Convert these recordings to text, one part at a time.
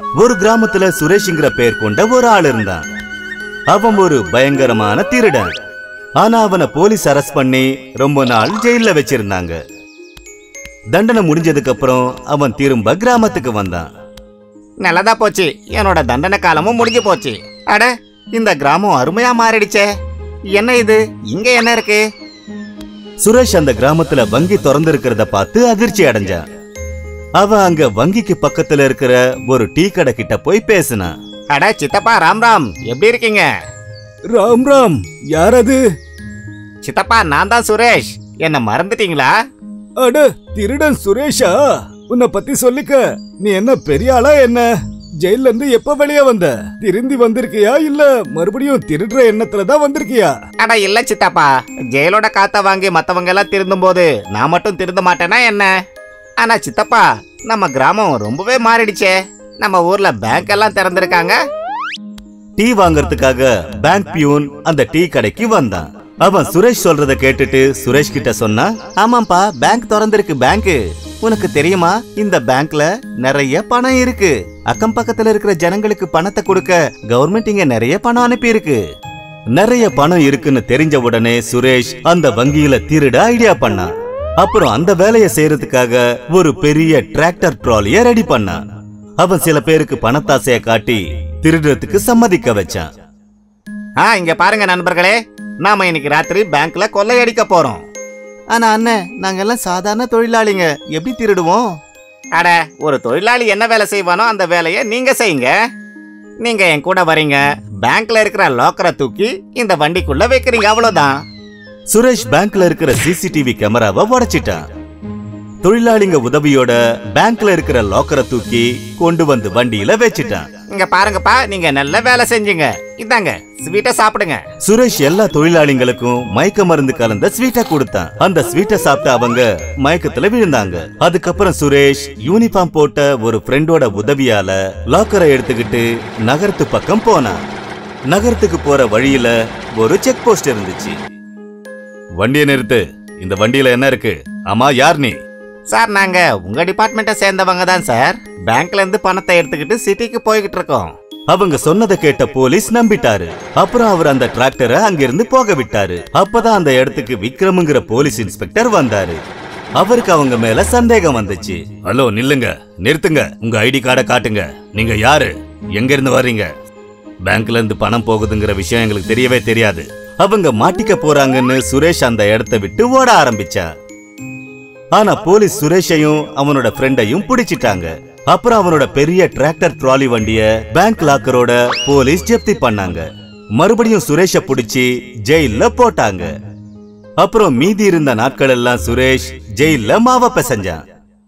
ஒரு கிராமத்துல சுரேஷ்ங்கிற பேர் கொண்ட ஒரு ஆள் இருந்தான் அவன் ஒரு பயங்கரமான திருடன் ஆனா அவனை போலீஸ் அரெஸ்ட் பண்ணி ரொம்ப நாள் ஜெயில்ல வச்சிருந்தாங்க தண்டனை முடிஞ்சதுக்கு அப்புறம் அவன் திரும்ப கிராமத்துக்கு வந்தான் நல்லதா போச்சு என்னோட தண்டனை காலமும் முடிஞ்சு போச்சு அட இந்த கிராமம் அருமையா மாறிடுச்சே என்ன இது இங்க என்ன இருக்கு சுரேஷ் அந்த கிராமத்துல வங்கி திறந்திருக்கிறத பார்த்து அதிர்ச்சி அடைஞ்சான் அவன் அங்க வங்கிக்கு பக்கத்துல இருக்கிற ஒரு டீ கடை கிட்ட போய் பேசினான் அட சித்தப்பா ராம் ராம் எப்படி இருக்கீங்க ராம் ராம் யார் அது சித்தப்பா நான் தான் சுரேஷ் என்ன மறந்துட்டீங்களா அட திருடன் சுரேஷா உன்னை பத்தி சொல்லிக்க நீ என்ன பெரிய ஆளா என்ன ஜெயில இருந்து எப்ப வெளியே வந்த திருந்தி வந்திருக்கியா இல்ல மறுபடியும் திருடுற எண்ணத்துல தான் வந்திருக்கியா அட இல்ல சித்தப்பா ஜெயிலோட காத்த வாங்கி மத்தவங்க எல்லாம் திருந்தும் போது நான் மட்டும் திருந்த மாட்டேனா என்ன ஆனா சித்தப்பா நம்ம கிராமம் ரொம்பவே மாறிடுச்சே நம்ம ஊர்ல பேங்க் எல்லாம் திறந்திருக்காங்க டீ வாங்குறதுக்காக பேங்க் பியூன் அந்த டீ கடைக்கு வந்தான் அவன் சுரேஷ் சொல்றத கேட்டுட்டு சுரேஷ் கிட்ட சொன்னா ஆமாப்பா பேங்க் திறந்திருக்கு பேங்க் உனக்கு தெரியுமா இந்த பேங்க்ல நிறைய பணம் இருக்கு அக்கம் பக்கத்துல இருக்கிற ஜனங்களுக்கு பணத்தை கொடுக்க கவர்மெண்ட் இங்க நிறைய பணம் அனுப்பி இருக்கு நிறைய பணம் இருக்குன்னு தெரிஞ்ச உடனே சுரேஷ் அந்த வங்கியில திருட ஐடியா பண்ணான் அப்புறம் அந்த வேலையை செய்யறதுக்காக ஒரு பெரிய டிராக்டர் ட்ராலிய ரெடி பண்ணான் அவன் சில பேருக்கு பணத்தாசைய காட்டி திருடுறதுக்கு சம்மதிக்க வச்சான் ஆ இங்க பாருங்க நண்பர்களே நாம இன்னைக்கு ராத்திரி பேங்க்ல கொள்ளையடிக்க போறோம் ஆனா அண்ணன் நாங்க எல்லாம் சாதாரண தொழிலாளிங்க எப்படி திருடுவோம் அட ஒரு தொழிலாளி என்ன வேலை செய்வானோ அந்த வேலையை நீங்க செய்யுங்க நீங்க என் கூட வரீங்க பேங்க்ல இருக்கிற லாக்கரை தூக்கி இந்த வண்டிக்குள்ள வைக்கிறீங்க அவ்வளவுதான் சுரேஷ் பேங்க்ல இருக்கிற சிசிடிவி கேமராவை உடைச்சிட்டான் தொழிலாளிங்க உதவியோட பேங்க்ல இருக்கிற லாக்கரை தூக்கி கொண்டு வந்து வண்டியில வச்சிட்டான் இங்க பாருங்கப்பா நீங்க நல்ல வேலை செஞ்சீங்க இந்தாங்க ஸ்வீட்டை சாப்பிடுங்க சுரேஷ் எல்லா தொழிலாளிங்களுக்கும் மயக்க மருந்து கலந்த ஸ்வீட்டை கொடுத்தான் அந்த ஸ்வீட்டை சாப்பிட்ட அவங்க மயக்கத்துல விழுந்தாங்க அதுக்கப்புறம் சுரேஷ் யூனிஃபார்ம் போட்ட ஒரு ஃப்ரெண்டோட உதவியால லாக்கரை எடுத்துக்கிட்டு நகரத்து பக்கம் போனான் நகரத்துக்கு போற வழியில ஒரு செக் போஸ்ட் இருந்துச்சு வண்டியை நிறுத்து இந்த வண்டியில என்ன இருக்கு ஆமா யார் நீ சார் நாங்க உங்க டிபார்ட்மெண்ட்டை சேர்ந்தவங்க தான் சார் பேங்க்ல இருந்து பணத்தை எடுத்துக்கிட்டு சிட்டிக்கு போய்கிட்டு இருக்கோம் அவங்க சொன்னதை கேட்ட போலீஸ் நம்பிட்டாரு அப்புறம் அவர் அந்த டிராக்டரை அங்கிருந்து போக விட்டாரு அப்பதான் அந்த இடத்துக்கு விக்ரம்ங்கிற போலீஸ் இன்ஸ்பெக்டர் வந்தாரு அவருக்கு அவங்க மேல சந்தேகம் வந்துச்சு ஹலோ நில்லுங்க நிறுத்துங்க உங்க ஐடி கார்டை காட்டுங்க நீங்க யாரு எங்க இருந்து வர்றீங்க பேங்க்ல இருந்து பணம் போகுதுங்கிற விஷயம் எங்களுக்கு தெரியவே தெரியாது அவங்க மாட்டிக்க போறாங்கன்னு சுரேஷ் அந்த இடத்தை விட்டு ஓட ஆரம்பிச்சா ஆனா போலீஸ் சுரேஷையும் அவனோட ஃப்ரெண்டையும் பிடிச்சிட்டாங்க அப்புறம் அவனோட பெரிய டிராக்டர் ட்ராலி வண்டிய பேங்க் லாக்கரோட போலீஸ் ஜப்தி பண்ணாங்க மறுபடியும் சுரேஷ பிடிச்சி ஜெயில்ல போட்டாங்க அப்புறம் மீதி இருந்த நாட்கள் எல்லாம் சுரேஷ் ஜெயில்ல மாவ பிசைஞ்சான்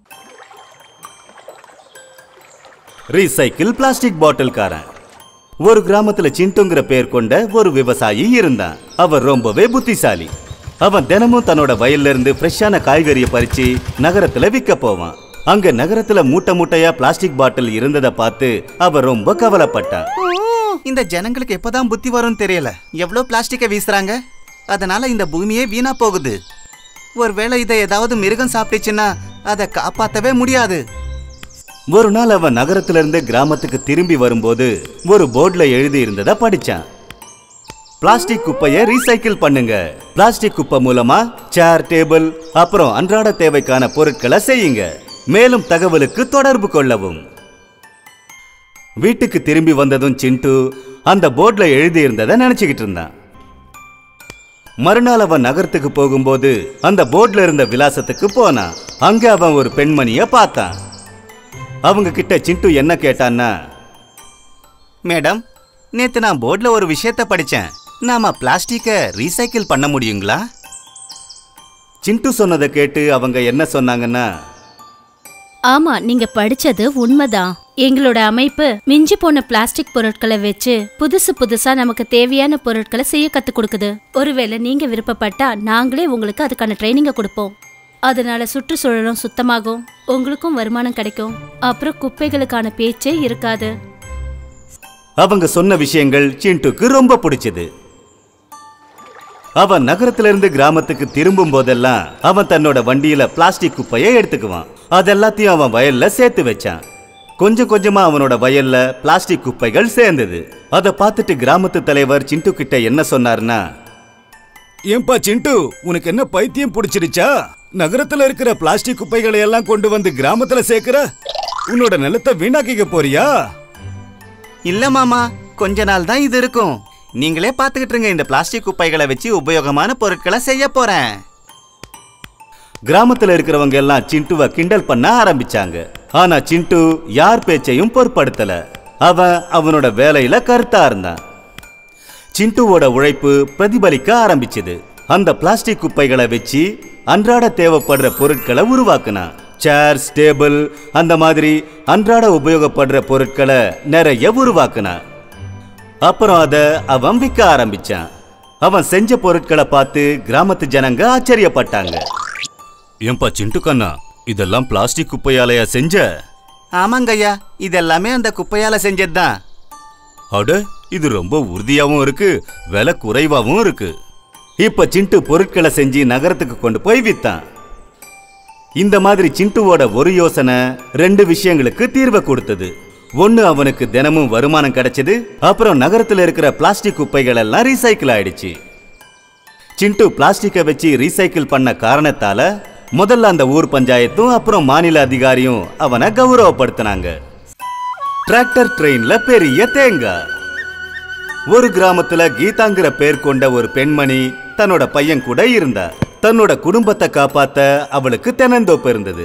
ரீசைக்கிள் பிளாஸ்டிக் பாட்டில்காரன் ஒரு கிராமத்துல சிண்டுங்கிற பேர் கொண்ட ஒரு விவசாயி இருந்தான் அவர் ரொம்பவே புத்திசாலி அவன் தினமும் தன்னோட வயல்ல இருந்து ஃப்ரெஷ்ஷான காய்கறியை பறிச்சு நகரத்துல விற்க போவான் அங்க நகரத்துல மூட்டை மூட்டையா பிளாஸ்டிக் பாட்டில் இருந்ததை பார்த்து அவர் ரொம்ப கவலைப்பட்டான் இந்த ஜனங்களுக்கு எப்பதான் புத்தி வரும்னு தெரியல எவ்வளோ பிளாஸ்டிக்கை வீசுறாங்க அதனால இந்த பூமியே வீணா போகுது ஒருவேளை இதை ஏதாவது மிருகம் சாப்பிட்டுச்சுன்னா அதை காப்பாத்தவே முடியாது ஒரு நாள் அவன் நகரத்துல இருந்து கிராமத்துக்கு திரும்பி வரும்போது ஒரு போர்டுல எழுதி இருந்ததை படிச்சான் பிளாஸ்டிக் குப்பையை ரீசைக்கிள் பண்ணுங்க பிளாஸ்டிக் குப்பை மூலமா சேர் டேபிள் அப்புறம் அன்றாட தேவைக்கான பொருட்களை செய்யுங்க மேலும் தகவலுக்கு தொடர்பு கொள்ளவும் வீட்டுக்கு திரும்பி வந்ததும் சிண்டு அந்த போர்டுல எழுதி இருந்ததை நினைச்சுக்கிட்டு இருந்தான் மறுநாள் அவன் நகரத்துக்கு போகும்போது அந்த போர்டுல இருந்த விலாசத்துக்கு போனான் அங்க அவன் ஒரு பெண்மணிய பார்த்தான் அவங்க கிட்ட சிண்டு என்ன கேட்டான்னா மேடம் நேத்து நான் போர்டில் ஒரு விஷயத்த படிச்சேன் நாம பிளாஸ்டிக்கை ரீசைக்கிள் பண்ண முடியுங்களா சிண்டு சொன்னதை கேட்டு அவங்க என்ன சொன்னாங்கன்னா ஆமா நீங்க படிச்சது உண்மைதான் எங்களோட அமைப்பு மிஞ்சி போன பிளாஸ்டிக் பொருட்களை வச்சு புதுசு புதுசா நமக்கு தேவையான பொருட்களை செய்ய கத்து கொடுக்குது ஒருவேளை நீங்க விருப்பப்பட்டா நாங்களே உங்களுக்கு அதுக்கான ட்ரைனிங்க கொடுப்போம் அதனால சுற்றுச்சூழலும் சுத்தமாகும் உங்களுக்கும் வருமானம் கிடைக்கும் அப்புறம் குப்பைகளுக்கான பேச்சே இருக்காது அவங்க சொன்ன விஷயங்கள் சிண்டுக்கு ரொம்ப பிடிச்சது அவன் நகரத்துல இருந்து கிராமத்துக்கு திரும்பும் போதெல்லாம் அவன் தன்னோட வண்டியில பிளாஸ்டிக் குப்பையை எடுத்துக்குவான் அதெல்லாத்தையும் அவன் வயல்ல சேர்த்து வச்சான் கொஞ்சம் கொஞ்சமா அவனோட வயல்ல பிளாஸ்டிக் குப்பைகள் சேர்ந்தது அதை பார்த்துட்டு கிராமத்து தலைவர் சிண்டு கிட்ட என்ன சொன்னாருன்னா ஏன்பா சிண்டு உனக்கு என்ன பைத்தியம் பிடிச்சிருச்சா நகரத்துல இருக்கிற பிளாஸ்டிக் குப்பைகளை எல்லாம் கொண்டு வந்து கிராமத்துல சேர்க்கிற உன்னோட நிலத்தை வீணாக்கிக்க போறியா இல்ல மாமா கொஞ்ச நாள் தான் இது இருக்கும் நீங்களே பாத்துக்கிட்டு இருங்க இந்த பிளாஸ்டிக் குப்பைகளை வச்சு உபயோகமான பொருட்களை செய்ய போறேன் கிராமத்துல இருக்கிறவங்க எல்லாம் சிண்டுவை கிண்டல் பண்ண ஆரம்பிச்சாங்க ஆனா சிண்டு யார் பேச்சையும் பொருட்படுத்தல அவன் அவனோட வேலையில கருத்தா இருந்தான் சிண்டுவோட உழைப்பு பிரதிபலிக்க ஆரம்பிச்சது அந்த பிளாஸ்டிக் குப்பைகளை வச்சு அன்றாட தேவைப்படுற பொருட்களை உருவாக்குனான் சேர்ஸ் டேபிள் அந்த மாதிரி அன்றாட உபயோகப்படுற பொருட்களை நிறைய உருவாக்குனான் அப்புறம் அத அவன் விற்க ஆரம்பிச்சான் அவன் செஞ்ச பொருட்களை பார்த்து கிராமத்து ஜனங்க ஆச்சரியப்பட்டாங்க ஏன்பா சிண்டு கண்ணா இதெல்லாம் பிளாஸ்டிக் குப்பையாலையா செஞ்ச ஆமாங்க ஐயா இதெல்லாமே அந்த குப்பையால செஞ்சதுதான் அட இது ரொம்ப உறுதியாவும் இருக்கு விலை குறைவாவும் இருக்கு இப்ப சிண்டு பொருட்களை செஞ்சு நகரத்துக்கு கொண்டு போய் வித்தான் இந்த மாதிரி சிண்டுவோட ஒரு யோசனை ரெண்டு விஷயங்களுக்கு தீர்வை கொடுத்தது ஒன்னு அவனுக்கு தினமும் வருமானம் கிடைச்சது அப்புறம் நகரத்துல இருக்கிற பிளாஸ்டிக் குப்பைகள் எல்லாம் ரீசைக்கிள் ஆயிடுச்சு சிண்டு பிளாஸ்டிக்கை வச்சு ரீசைக்கிள் பண்ண காரணத்தால முதல்ல அந்த ஊர் பஞ்சாயத்தும் அப்புறம் மாநில அதிகாரியும் அவனை கௌரவப்படுத்தினாங்க டிராக்டர் ட்ரெயின்ல பெரிய தேங்காய் ஒரு கிராமத்துல கீதாங்கிற பேர் கொண்ட ஒரு பெண்மணி தன்னோட பையன் கூட இருந்தா தன்னோட குடும்பத்தை காப்பாத்த அவளுக்கு தென்னந்தோப்பு இருந்தது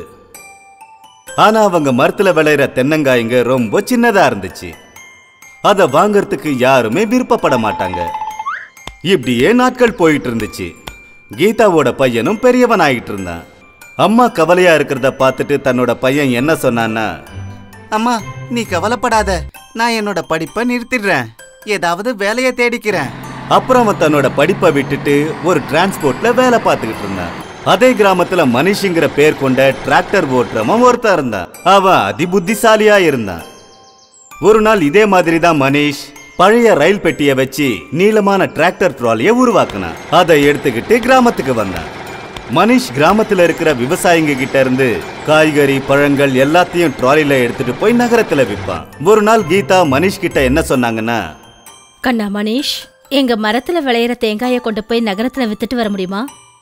ஆனா அவங்க மரத்துல விளையிற தென்னங்காய்ங்க ரொம்ப சின்னதா இருந்துச்சு அத வாங்கறதுக்கு யாருமே விருப்பப்பட மாட்டாங்க இப்படியே நாட்கள் போயிட்டு இருந்துச்சு கீதாவோட பையனும் பெரியவன் ஆயிட்டு இருந்தான் அம்மா கவலையா இருக்கிறத பார்த்துட்டு தன்னோட பையன் என்ன சொன்னான்னா அம்மா நீ கவலைப்படாத நான் என்னோட படிப்பை நிறுத்திடுறேன் ஏதாவது வேலையை தேடிக்கிறேன் அப்புறம் அவன் தன்னோட படிப்பை விட்டுட்டு ஒரு டிரான்ஸ்போர்ட்ல வேலை பார்த்துக்கிட்டு இருந்தான் அதே கிராமத்துல மனிஷுங்கிற பேர் கொண்ட டிராக்டர் ஓட்டுறவன் ஒருத்தன் இருந்தான் அவன் அதிபுத்திசாலியா இருந்தான் ஒரு நாள் இதே மாதிரி தான் மனிஷ் பழைய ரயில் பெட்டியை வச்சு நீளமான டிராக்டர் ட்ராலியை உருவாக்குனான் அதை எடுத்துக்கிட்டு கிராமத்துக்கு வந்தான் மனிஷ் கிராமத்துல இருக்கிற விவசாயிங்க கிட்ட இருந்து காய்கறி பழங்கள் எல்லாத்தையும் ட்ராலில எடுத்துட்டு போய் நகரத்துல விற்பான் ஒரு நாள் கீதா மனிஷ் கிட்ட என்ன சொன்னாங்கன்னா கண்ணா மணிஷ் எங்க மரத்துல விளையிற தேங்காயை கொண்டு போய் நகரத்துல வித்துட்டு வர முடியுமா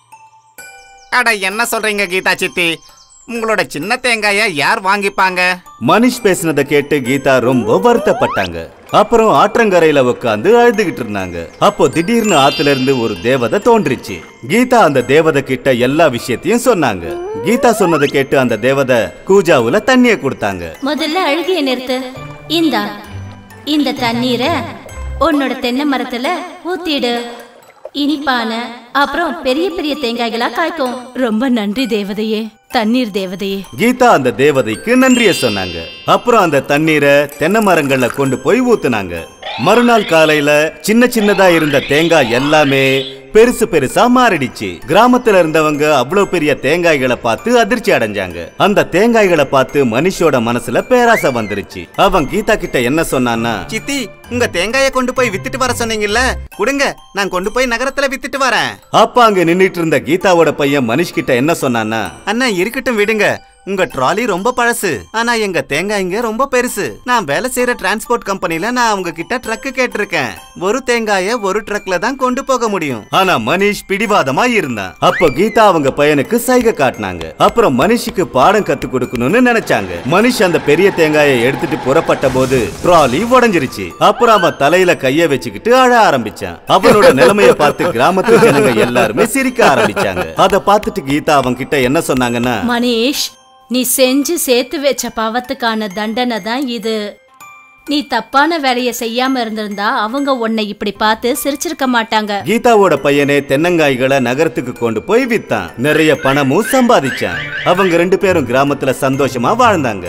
அட என்ன சொல்றீங்க கீதா சித்தி உங்களோட சின்ன தேங்காய யார் வாங்கிப்பாங்க மனிஷ் பேசினதை கேட்டு கீதா ரொம்ப வருத்தப்பட்டாங்க அப்புறம் ஆற்றங்கரையில உட்காந்து அழுதுகிட்டு இருந்தாங்க அப்போ திடீர்னு ஆத்துல இருந்து ஒரு தேவதை தோன்றிச்சு கீதா அந்த தேவதை கிட்ட எல்லா விஷயத்தையும் சொன்னாங்க கீதா சொன்னதை கேட்டு அந்த தேவதை கூஜாவுல தண்ணிய கொடுத்தாங்க முதல்ல அழுகிய நிறுத்து இந்தா இந்த தண்ணீரை உன்னோட தென்னை மரத்துல ஊத்திடு இனிப்பான அப்புறம் பெரிய பெரிய தேங்காய்களா காய்க்கும் ரொம்ப நன்றி தேவதையே தண்ணீர் தேவதையே கீதா அந்த தேவதைக்கு நன்றிய சொன்னாங்க அப்புறம் அந்த தண்ணீரை தென்னை மரங்கள்ல கொண்டு போய் ஊத்துனாங்க மறுநாள் காலையில சின்ன சின்னதா இருந்த தேங்காய் எல்லாமே பெருசு பெருசா மாறிடுச்சு கிராமத்துல இருந்தவங்க அவ்வளவு பெரிய தேங்காய்களை பார்த்து அதிர்ச்சி அடைஞ்சாங்க அந்த தேங்காய்களை பார்த்து மனுஷோட மனசுல பேராசை வந்துருச்சு அவன் கீதா கிட்ட என்ன சொன்னான்னா சித்தி உங்க தேங்காயை கொண்டு போய் வித்துட்டு வர சொன்னீங்கல்ல கொடுங்க நான் கொண்டு போய் நகரத்துல வித்துட்டு வரேன் அப்ப அங்க நின்னுட்டு இருந்த கீதாவோட பையன் மனுஷ் கிட்ட என்ன சொன்னான்னா அண்ணா இருக்கட்டும் விடுங்க உங்க ட்ராலி ரொம்ப பழசு ஆனா எங்க தேங்காய்ங்க ரொம்ப பெருசு நான் வேலை செய்யற டிரான்ஸ்போர்ட் கம்பெனில நான் அவங்க கிட்ட ட்ரக் கேட்டிருக்கேன் ஒரு தேங்காய ஒரு ட்ரக்ல தான் கொண்டு போக முடியும் ஆனா மனிஷ் பிடிவாதமா இருந்தான் அப்ப கீதா அவங்க பையனுக்கு சைகை காட்டினாங்க அப்புறம் மனிஷுக்கு பாடம் கத்து கொடுக்கணும்னு நினைச்சாங்க மனிஷ் அந்த பெரிய தேங்காயை எடுத்துட்டு புறப்பட்ட போது ட்ராலி உடைஞ்சிருச்சு அப்புறம் அவன் தலையில கைய வச்சுக்கிட்டு அழ ஆரம்பிச்சான் அவனோட நிலைமைய பார்த்து கிராமத்து ஜனங்க எல்லாருமே சிரிக்க ஆரம்பிச்சாங்க அத பார்த்துட்டு கீதா அவங்க கிட்ட என்ன சொன்னாங்கன்னா மணிஷ் நீ செஞ்சு சேர்த்து வச்ச பாவத்துக்கான தண்டனை தான் இது நீ தப்பான வேலையை செய்யாம இருந்திருந்தா அவங்க உன்னை இப்படி பார்த்து சிரிச்சிருக்க மாட்டாங்க கீதாவோட பையனே தென்னங்காய்களை நகரத்துக்கு கொண்டு போய் வித்தான் நிறைய பணமும் சம்பாதிச்சான் அவங்க ரெண்டு பேரும் கிராமத்துல சந்தோஷமா வாழ்ந்தாங்க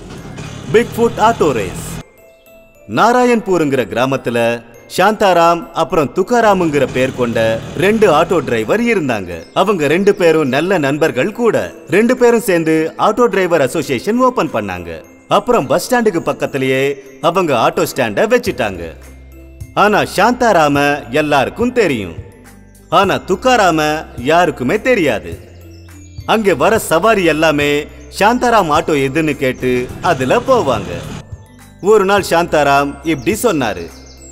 பிக் ஃபுட் ஆட்டோ ரேஸ் நாராயண்பூருங்கிற கிராமத்துல சாந்தாராம் அப்புறம் துக்காராமுங்கிற பேர் கொண்ட ரெண்டு ஆட்டோ டிரைவர் இருந்தாங்க அவங்க ரெண்டு பேரும் நல்ல நண்பர்கள் கூட ரெண்டு பேரும் சேர்ந்து ஆட்டோ டிரைவர் அசோசியேஷன் ஓபன் பண்ணாங்க அப்புறம் பஸ் ஸ்டாண்டுக்கு பக்கத்திலேயே அவங்க ஆட்டோ ஸ்டாண்ட வச்சுட்டாங்க ஆனா சாந்தாராம எல்லாருக்கும் தெரியும் ஆனா துக்காராம யாருக்குமே தெரியாது அங்கே வர சவாரி எல்லாமே சாந்தாராம் ஆட்டோ எதுன்னு கேட்டு அதுல போவாங்க ஒரு நாள் சாந்தாராம் இப்படி சொன்னாரு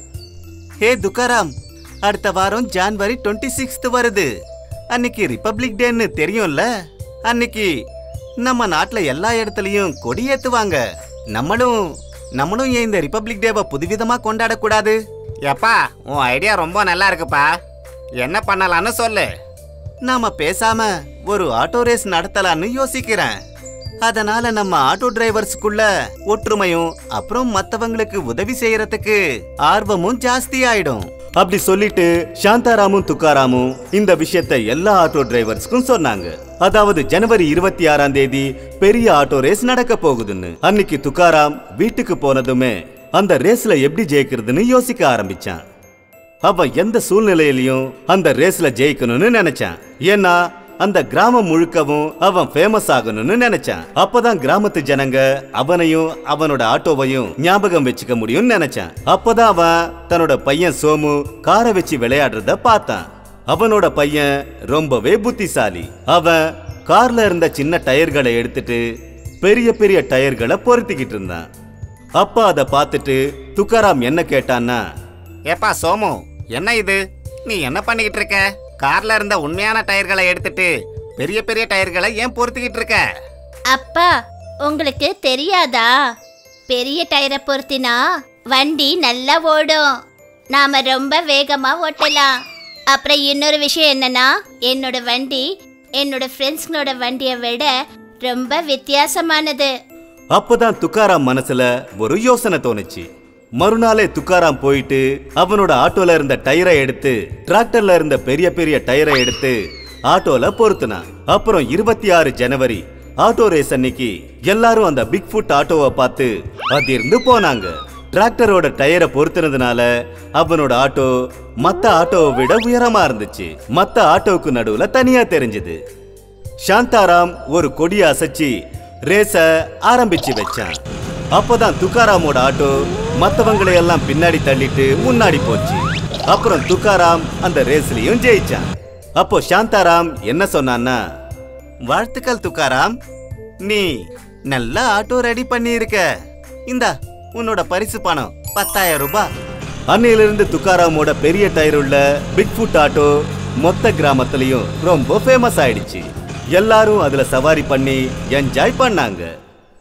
ஹே துக்காராம் அடுத்த வாரம் ஜான்வரி டுவெண்ட்டி சிக்ஸ்த் வருது அன்னைக்கு ரிப்பப்ளிக் டேன்னு தெரியும்ல அன்னைக்கு நம்ம நாட்டுல எல்லா இடத்துலயும் கொடி ஏத்துவாங்க நம்மளும் நம்மளும் ஏன் இந்த ரிப்பப்ளிக் டேவை புதுவிதமா கொண்டாடக்கூடாது எப்பா உன் ஐடியா ரொம்ப நல்லா இருக்குப்பா என்ன பண்ணலாம்னு சொல்லு நாம பேசாம ஒரு ஆட்டோ ரேஸ் நடத்தலாம்னு யோசிக்கிறேன் அதனால நம்ம ஆட்டோ டிரைவர்ஸ்க்குள்ள ஒற்றுமையும் அப்புறம் மத்தவங்களுக்கு உதவி செய்யறதுக்கு ஆர்வமும் ஜாஸ்தி ஆயிடும் அப்படி சொல்லிட்டு சாந்தாராமும் துக்காராமும் இந்த விஷயத்தை எல்லா ஆட்டோ டிரைவர்ஸ்க்கும் சொன்னாங்க அதாவது ஜனவரி இருபத்தி ஆறாம் தேதி பெரிய ஆட்டோ ரேஸ் நடக்க போகுதுன்னு அன்னைக்கு துக்காராம் வீட்டுக்கு போனதுமே அந்த ரேஸ்ல எப்படி ஜெயிக்கிறதுன்னு யோசிக்க ஆரம்பிச்சான் அவன் எந்த சூழ்நிலையிலையும் அந்த ரேஸ்ல ஜெயிக்கணும்னு நினைச்சான் ஏன்னா அந்த கிராமம் முழுக்கவும் அவன் ஃபேமஸ் ஆகணும்னு நினைச்சான் அப்பதான் கிராமத்து ஜனங்க அவனையும் அவனோட ஆட்டோவையும் ஞாபகம் வச்சுக்க முடியும்னு நினைச்சான் அப்பதான் அவன் தன்னோட பையன் சோமு காரை வச்சு விளையாடுறத பார்த்தான் அவனோட பையன் ரொம்பவே புத்திசாலி அவன் கார்ல இருந்த சின்ன டயர்களை எடுத்துட்டு பெரிய பெரிய டயர்களை பொருத்திக்கிட்டு இருந்தான் அப்பா அதை பார்த்துட்டு துக்காராம் என்ன கேட்டான்னா ஏப்பா சோமு என்ன இது நீ என்ன பண்ணிக்கிட்டு இருக்க கார்ல இருந்த உண்மையான டயர்களை எடுத்துட்டு பெரிய பெரிய டயர்களை ஏன் பொருத்திக்கிட்டு இருக்க அப்பா உங்களுக்கு தெரியாதா பெரிய டயரை பொருத்தினா வண்டி நல்லா ஓடும் நாம ரொம்ப வேகமா ஓட்டலாம் அப்புறம் இன்னொரு விஷயம் என்னன்னா என்னோட வண்டி என்னோட ஃப்ரெண்ட்ஸ்களோட வண்டியை விட ரொம்ப வித்தியாசமானது அப்பதான் துக்காராம் மனசுல ஒரு யோசனை தோணுச்சு மறுநாளே துக்காராம் போயிட்டு அவனோட ஆட்டோல இருந்த டயரை எடுத்து டிராக்டர்ல இருந்த பெரிய பெரிய டயரை எடுத்து ஆட்டோல பொருத்துனான் அப்புறம் இருபத்தி ஆறு ஜனவரி ஆட்டோ ரேஸ் அன்னைக்கு எல்லாரும் அந்த பிக் ஃபுட் ஆட்டோவை பார்த்து அதிர்ந்து போனாங்க டிராக்டரோட டயரை பொருத்துனதுனால அவனோட ஆட்டோ மத்த ஆட்டோவை விட உயரமா இருந்துச்சு மத்த ஆட்டோவுக்கு நடுவுல தனியா தெரிஞ்சது சாந்தாராம் ஒரு கொடியை அசைச்சு ரேஸ ஆரம்பிச்சு வச்சான் அப்பதான் துக்காராமோட ஆட்டோ மத்தவங்களை எல்லாம் பின்னாடி தள்ளிட்டு முன்னாடி போச்சு அப்புறம் துக்காராம் அந்த ரேஸ்லயும் ஜெயிச்சான் அப்போ சாந்தாராம் என்ன சொன்னான்னா வாழ்த்துக்கள் துக்காராம் நீ நல்ல ஆட்டோ ரெடி பண்ணியிருக்க இந்தா உன்னோட பரிசு பணம் பத்தாயிரம் ரூபாய் அன்னையிலிருந்து துக்காராமோட பெரிய டயர் உள்ள பிக் ஃபுட் ஆட்டோ மொத்த கிராமத்துலயும் ரொம்ப ஃபேமஸ் ஆயிடுச்சு எல்லாரும் அதுல சவாரி பண்ணி என்ஜாய் பண்ணாங்க